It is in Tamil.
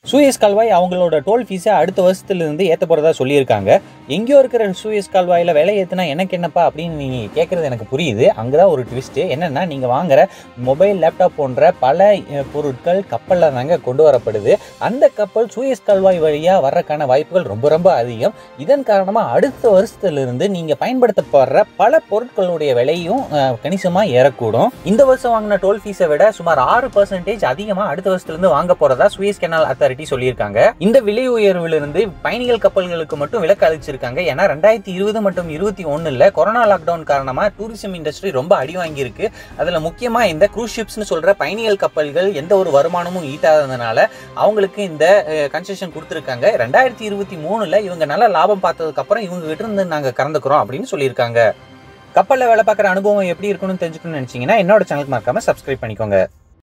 சூயஸ் கால்வாய் அவங்களோட டோல் ஃபீஸை அடுத்த வருஷத்துலேருந்து ஏற்ற போகிறதா சொல்லியிருக்காங்க எங்கேயோ இருக்கிற சூயஸ் கால்வாயில் விலை ஏற்றுனா எனக்கு என்னப்பா அப்படின்னு நீங்கள் கேட்குறது எனக்கு புரியுது அங்கே தான் ஒரு ட்விஸ்ட்டு என்னென்னா நீங்கள் வாங்குற மொபைல் லேப்டாப் போன்ற பல அஹ், பொருட்கள் கப்பலில் தாங்க கொண்டு வரப்படுது அந்த கப்பல் சூயஸ் கால்வாய் வழியாக வர்றதுக்கான வாய்ப்புகள் ரொம்ப ரொம்ப அதிகம் இதன் காரணமாக அடுத்த வருஷத்துலேருந்து நீங்கள் பயன்படுத்தப்படுற பல பொருட்களுடைய விலையும் கணிசமாக ஏறக்கூடும் இந்த வருஷம் வாங்கின டோல் ஃபீஸை விட சுமார் ஆறு பர்சன்டேஜ் அதிகமாக அடுத்த வருஷத்துலேருந்து வாங்க போகிறதா சூயஸ் கெனால் அத்தாரிட்டி சொல்லியிருக்காங்க இந்த விலை உயர்விலிருந்து பயணிகள் கப்பல்களுக்கு மட்டும் விலக்கு அளிச்சிருக்காங்க ஏன்னா ரெண்டாயிரத்தி இருபது மற்றும் இருபத்தி ஒன்றில் கொரோனா லாக்டவுன் காரணமாக டூரிசம் இண்டஸ்ட்ரி ரொம்ப அடி வாங்கியிருக்கு அதில் முக்கியமாக இந்த க்ரூஸ் ஷிப்ஸ்னு சொல்கிற பயணிகள் கப்பல்கள் எந்த ஒரு வருமானமும் ஈட்டாததுனால அவங்களுக்கு இந்த கன்செஷன் கொடுத்துருக்காங்க ரெண்டாயிரத்தி இருபத்தி மூணில் இவங்க நல்ல லாபம் பார்த்ததுக்கப்புறம் இவங்க கிட்ட இருந்து நாங்கள் கறந்துக்கிறோம் அப்படின்னு சொல்லியிருக்காங்க கப்பலில் வேலை பார்க்குற அனுபவம் எப்படி இருக்குன்னு தெரிஞ்சுக்கணும்னு நினச்சிங்கன்னா என்னோட சேனலுக்கு மறக்காம சப்ஸ்கிரைப் பண்ணிக்கோங்க